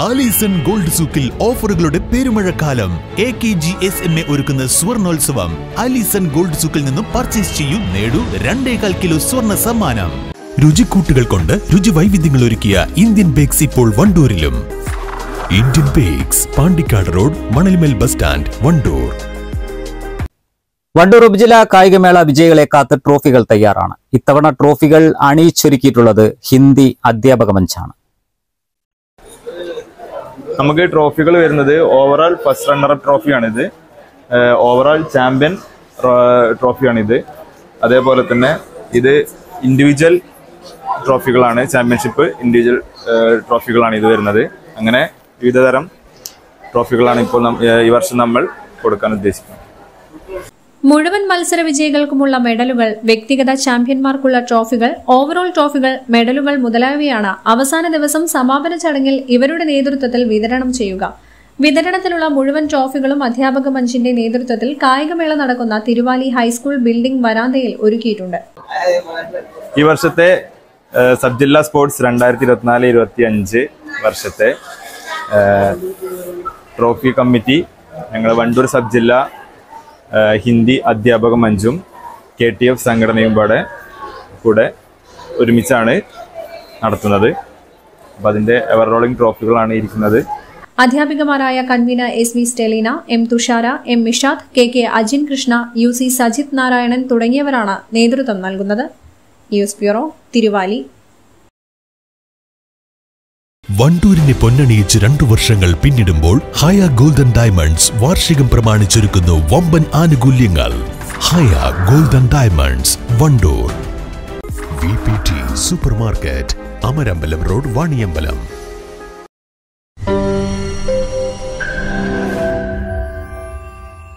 Alison gold സൂക്കിൽ ഓഫറുകളുടെ പെരുമഴക്കാലം A K G S M A ഒരുക്കുന്ന സ്വർണോത്സവം ആലീസൺ ഗോൾഡ് സൂക്കിൽ നിന്നും പർച്ചേസ് ചെയ്യൂ നേടൂ രണ്ടേകാൽ കിലോ സ്വർണ്ണ സമ്മാനം രുചിക്കൂട്ടുകൾ കൊണ്ട് രുചി വൈവിധ്യങ്ങൾ ഒരുക്കിയ ഇന്ത്യൻ ബേക്സ് ഇപ്പോൾ വണ്ടൂരിലും Indian bakes Pandikkad road Manalmel bus stand Wandoor Wandoor ഉപജില്ലാ കായികമേള വിജയികളെ കാത്ത് ട്രോഫികൾ തയ്യാറാണ് ഇത്തവണ ട്രോഫികൾ അണിയിച്ചൊരുക്കിയിട്ടുള്ളത് ഹിന്ദി അധ്യാപക മഞ്ചാണ് നമുക്ക് ട്രോഫികൾ വരുന്നത് ഓവറോൾ ഫസ്റ്റ് റണ്ണറപ്പ് ട്രോഫിയാണിത് ഓവറോൾ ചാമ്പ്യൻ ട്രോഫിയാണിത് അതേപോലെ തന്നെ ഇത് ഇൻഡിവിജ്വൽ ട്രോഫികളാണ് ചാമ്പ്യൻഷിപ്പ് ഇൻഡിവിജ്വൽ ട്രോഫികളാണ് ഇത് വരുന്നത് അങ്ങനെ വിവിധതരം ട്രോഫികളാണ് ഇപ്പോൾ നം- ഏഹ് ഈ വർഷം നമ്മൾ കൊടുക്കാൻ ഉദ്ദേശിക്കുന്നത് മുഴുവൻ മത്സര വിജയികൾക്കുമുള്ള മെഡലുകൾ വ്യക്തിഗത ചാമ്പ്യന്മാർക്കുള്ള ട്രോഫികൾ ഓവറോൾ ട്രോഫികൾ മെഡലുകൾ മുതലായവയാണ് അവസാന ദിവസം സമാപന ചടങ്ങിൽ ഇവരുടെ നേതൃത്വത്തിൽ വിതരണം ചെയ്യുക വിതരണത്തിലുള്ള മുഴുവൻ ട്രോഫികളും അധ്യാപക മഞ്ചിന്റെ നേതൃത്വത്തിൽ കായികമേള നടക്കുന്ന തിരുവാലി ഹൈസ്കൂൾ ബിൽഡിംഗ് വരാന്തയിൽ ഒരുക്കിയിട്ടുണ്ട് ഈ വർഷത്തെ ഏഹ് സബ് ജില്ലാ സ്പോർട്സ് രണ്ടായിരത്തി ഇരുപത്തിനാല് ഇരുപത്തി അഞ്ച് വർഷത്തെ ഏഹ് ട്രോഫി കമ്മിറ്റി ഞങ്ങൾ വണ്ടൂർ സബ് ജില്ലാ ഏഹ് ഹിന്ദി അധ്യാപക മഞ്ചും കെ ടി എഫ് സംഘടനയും കൂടെ കൂടെ ഒരുമിച്ചാണ് നടത്തുന്നത് അപ്പം അതിൻ്റെ എവർ റോളിംഗ് ട്രോഫികളാണ് ഇരിക്കുന്നത് അധ്യാപികമാരായ convener S V Stelina M Thushara M Mishad K K Ajin Krishna U C Sajith Narayanan തുടങ്ങിയവരാണ് നേതൃത്വം നൽകുന്നത് ന്യൂസ് ബ്യൂറോ തിരുവാലി വണ്ടൂരിനെ പൊന്നണിയിച്ച് രണ്ടു വർഷങ്ങൾ പിന്നിടുമ്പോൾ ഹയ ഗോൾഡൻ ഡയമണ്ട്സ് വാർഷികം പ്രമാണിച്ചൊരുക്കുന്നു വമ്പൻ ആനുകൂല്യങ്ങൾ Haya golden diamonds Wandoor V P T super market Amarambalam road Vaniyambalam